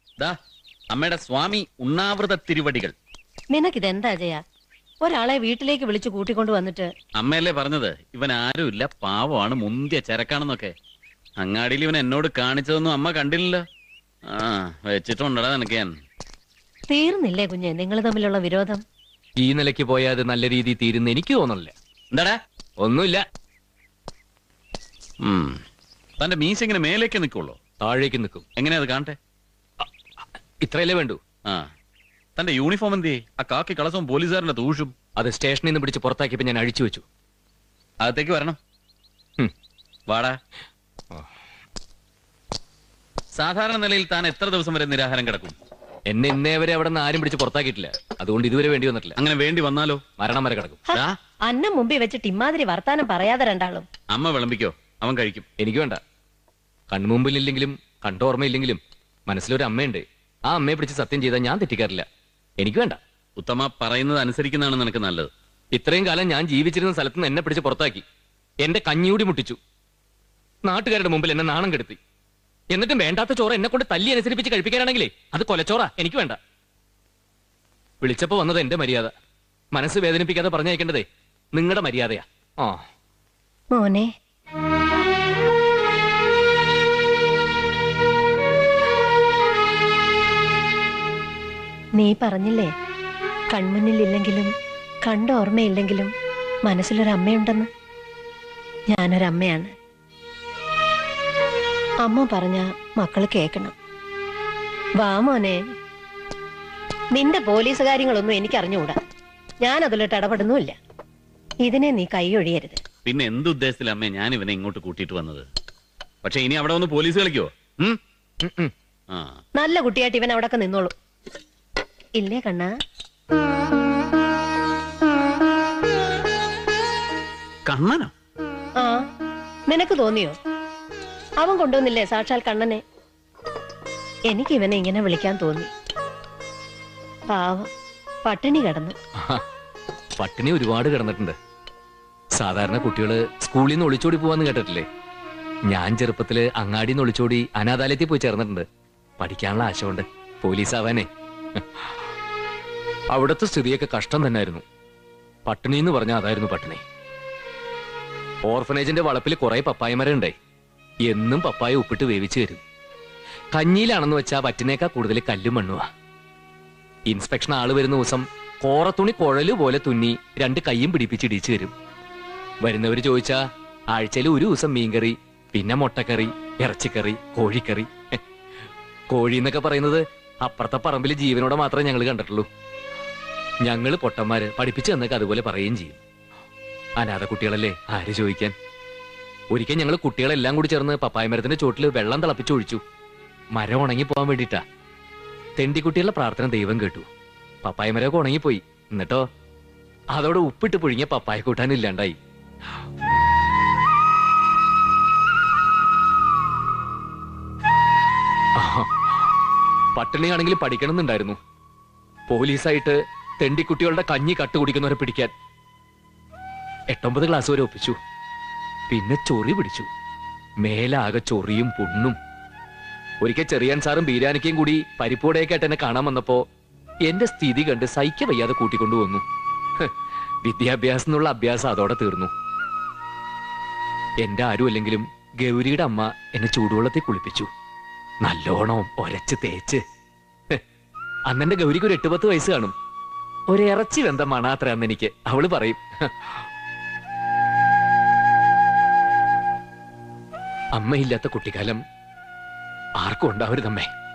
ദാ അമ്മയുടെ സ്വാമി ഉണ്ണാവൃത തിരുവടികൾ നിനക്കിതെന്താ ജയ ഒരാളെ വീട്ടിലേക്ക് വിളിച്ചു കൂട്ടിക്കൊണ്ട് വന്നിട്ട് അമ്മയല്ലേ പറഞ്ഞത് ഇവൻ ആരുമില്ല പാവമാണ് മുന്തിയ ചരക്കാണെന്നൊക്കെ അങ്ങാടിയിൽ ഇവൻ എന്നോട് കാണിച്ചതൊന്നും അമ്മ കണ്ടില്ലല്ലോ ആ വെച്ചിട്ടുണ്ടടാ നിനക്ക് ഞാൻ തീർന്നില്ലേ കുഞ്ഞെ നിങ്ങൾ തമ്മിലുള്ള വിരോധം ഈ നിലയ്ക്ക് പോയാൽ അത് നല്ല രീതിയിൽ തീരുന്ന എനിക്ക് തോന്നണില്ല എന്താടാ ഒന്നുമില്ല ഉം. തന്റെ മീശ ഇങ്ങനെ മേലേക്ക് നിൽക്കുള്ളൂ താഴേക്ക് നിൽക്കും എങ്ങനെയാ അത് കാണട്ടെ ഇത്രയല്ലേ വേണ്ടൂ ആ തന്റെ യൂണിഫോം എന്തേ ആ കാക്കി കളസവും പോലീസുകാരന്റെ തൂഷും അത് സ്റ്റേഷനിൽ നിന്ന് പിടിച്ച് പുറത്താക്കിയപ്പോ ഞാൻ അഴിച്ചു വെച്ചു അകത്തേക്ക് വരണം ഹും. വാടാ ആ. സാധാരണ നിലയിൽ താൻ എത്ര ദിവസം വരെ നിരാഹാരം കിടക്കും എന്നെ ഇന്നേ വരെ അവിടെ നിന്ന് ആരും പിടിച്ച് പുറത്താക്കിയിട്ടില്ല അതുകൊണ്ട് ഇതുവരെ വേണ്ടി വന്നിട്ടില്ല അങ്ങനെ വേണ്ടി വന്നാലോ മരണം വരെ കിടക്കും ഹ, ദാ, അന്നം മുമ്പിൽ വെച്ചിട്ട് ഇമാതിരി വർത്താനം പറയാതെ രണ്ടാളും അമ്മ വിളമ്പിക്കോ അവൻ കഴിക്കും എനിക്ക് വേണ്ട കൺമുമ്പിലില്ലെങ്കിലും കണ്ടോർമ്മയില്ലെങ്കിലും മനസ്സിലൊരു അമ്മയുണ്ട് ആ അമ്മയെ പിടിച്ച് സത്യം ചെയ്താൽ ഞാൻ തെറ്റിക്കാറില്ല എനിക്ക് വേണ്ട ഉത്തമ പറയുന്നത് അനുസരിക്കുന്നതാണ് നിനക്ക് നല്ലത് ഇത്രയും കാലം ഞാൻ ജീവിച്ചിരുന്ന സ്ഥലത്ത് നിന്ന് എന്നെ പിടിച്ച് പുറത്താക്കി എന്റെ കഞ്ഞിയൂടി മുട്ടിച്ചു നാട്ടുകാരുടെ മുമ്പിൽ എന്നെ നാണം കെടുത്തി എന്നിട്ടും വേണ്ടാത്ത ചോറ് എന്നെ കൊണ്ട് തല്ലി അനുസരിപ്പിച്ച് കഴിപ്പിക്കാനാണെങ്കിലേ അത് കൊലച്ചോറാ എനിക്ക് വേണ്ട വിളിച്ചപ്പോ വന്നത് എന്റെ മര്യാദ മനസ്സ് വേദനിപ്പിക്കാതെ പറഞ്ഞയക്കേണ്ടതേ നിങ്ങളുടെ മര്യാദയാ ആ മോനെ നീ പറഞ്ഞില്ലേ കൺമുന്നിലില്ലെങ്കിലും കണ്ട ഓർമ്മയില്ലെങ്കിലും മനസ്സിലൊരമ്മയുണ്ടെന്ന് ഞാനൊരമ്മയാണ് അമ്മ പറഞ്ഞ മക്കള് കേക്കണം വാ മോനെ നിന്റെ പോലീസ് കാര്യങ്ങളൊന്നും എനിക്ക് അറിഞ്ഞുകൂടാ ഞാൻ അതിലിട്ട് ഇടപെടുന്നുമില്ല ഇതിനെ നീ കൈയൊഴിയരുത് പിന്നെ എന്തുദ്ദേശത്തില അമ്മേ ഞാൻ ഇവനെ ഇങ്ങോട്ട് കൂട്ടിയിട്ട് വന്നത് പക്ഷെ ഇനി അവിടെ വന്ന് പോലീസ് കളിക്കോ ഉം? ഉം, ഉം. ആ നല്ല കുട്ടിയായിട്ട് ഇവൻ അവിടൊക്കെ നിന്നോളൂ ഇല്ലേ കണ്ണ കണ്ണനോ ആ നിനക്ക് തോന്നിയോ അവൻ കൊണ്ടുവന്നില്ലേ സാക്ഷാൽ കണ്ണനെ എനിക്ക് ഇവനെ ഇങ്ങനെ വിളിക്കാൻ തോന്നി പാവം പട്ടിണി കിടന്നു ആഹാ. പട്ടിണി ഒരുപാട് കിടന്നിട്ടുണ്ട് സാധാരണ കുട്ടികള് സ്കൂളിൽ നിന്ന് ഒളിച്ചോടി പോവാന്ന് കേട്ടിട്ടില്ലേ ഞാൻ ചെറുപ്പത്തില് അങ്ങാടിയിൽ നിന്ന് ഒളിച്ചോടി അനാഥാലയത്തിൽ പോയി ചേർന്നിട്ടുണ്ട് പഠിക്കാനുള്ള ആശ കൊണ്ട് പോലീസ് ആവാനേ അവിടുത്തെ സ്ഥിതിയൊക്കെ കഷ്ടം തന്നെയായിരുന്നു പട്ടിണി എന്ന് പറഞ്ഞാൽ അതായിരുന്നു പട്ടിണി ഓർഫനേജിന്റെ വളപ്പിൽ കുറെ പപ്പായ മരം ഉണ്ടായി എന്നും പപ്പായ ഉപ്പിട്ട് വേവിച്ച് തരും കഞ്ഞിയിലാണെന്ന് വെച്ചാ വറ്റിനേക്കാ കൂടുതൽ കല്ലും മണ്ണുവാ ഇൻസ്പെക്ഷൻ ആള് വരുന്ന ദിവസം കോറത്തുണി കുഴല് പോലെ തുന്നി രണ്ട് കൈയും പിടിപ്പിച്ച് ഇടിച്ചു തരും വരുന്നവര് ചോദിച്ചാ ആഴ്ചയിൽ ഒരു ദിവസം മീൻകറി പിന്നെ മുട്ടക്കറി ഇറച്ചിക്കറി കോഴിക്കറി കോഴി എന്നൊക്കെ പറയുന്നത് അപ്പുറത്തെ പറമ്പിൽ ജീവനോടെ മാത്രമേ ഞങ്ങൾ കണ്ടിട്ടുള്ളൂ ഞങ്ങള് പൊട്ടന്മാര് പഠിപ്പിച്ചു തന്നൊക്കെ അതുപോലെ പറയുകയും ചെയ്യും അനാഥ കുട്ടികളല്ലേ ആര് ചോദിക്കാൻ ഒരിക്കൽ ഞങ്ങൾ കുട്ടികളെല്ലാം കൂടി ചേർന്ന് പപ്പായ മരത്തിന്റെ ചോട്ടിൽ വെള്ളം തിളപ്പിച്ചൊഴിച്ചു മരം ഉണങ്ങി പോകാൻ വേണ്ടിയിട്ടാ തെണ്ടിക്കുട്ടികളുടെ പ്രാർത്ഥന ദൈവം കേട്ടു പപ്പായ മരമൊക്കെ ഉണങ്ങിപ്പോയി എന്നിട്ടോ അതോടെ ഉപ്പിട്ട് പുഴുങ്ങിയ പപ്പായ കൂട്ടാൻ ഇല്ലാണ്ടായി ആഹാ. പട്ടിണിയാണെങ്കിൽ പഠിക്കണമെന്നുണ്ടായിരുന്നു പോലീസായിട്ട് തെണ്ടിക്കുട്ടികളുടെ കഞ്ഞി കട്ട് കുടിക്കുന്നവരെ പിടിക്കാൻ എട്ടൊമ്പത് ക്ലാസ് വരെ ഒപ്പിച്ചു പിന്നെ ചൊറി പിടിച്ചു മേലാകെ ചൊറിയും പുണ്ണും ഒരിക്കൽ ചെറിയാൻ സാറും ബീരാനിക്കയും കൂടി പരിപ്പൂടെയൊക്കെ ആയിട്ട് എന്നെ കാണാൻ വന്നപ്പോ എന്റെ സ്ഥിതി കണ്ട് സഹിക്ക വയ്യാതെ കൂട്ടിക്കൊണ്ടുവന്നു ഹ്, വിദ്യാഭ്യാസം എന്നുള്ള അഭ്യാസം അതോടെ തീർന്നു എന്റെ ആരുമല്ലെങ്കിലും ഗൗരിയുടെ അമ്മ എന്നെ ചൂടുവെള്ളത്തിൽ കുളിപ്പിച്ചു നല്ലോണം ഒരച്ച് തേച്ച് ഹ്, അന്നെന്റെ ഗൗരിക്ക് ഒരു എട്ട് പത്ത് വയസ്സ് കാണും ഒരു ഇറച്ചി വെന്ത മണാത്ര അന്ന് എനിക്ക് അവള് പറയും ഹ്. അമ്മയില്ലാത്ത കുട്ടിക്കാലം ആർക്കും ഉണ്ടാവരുതമ്മേ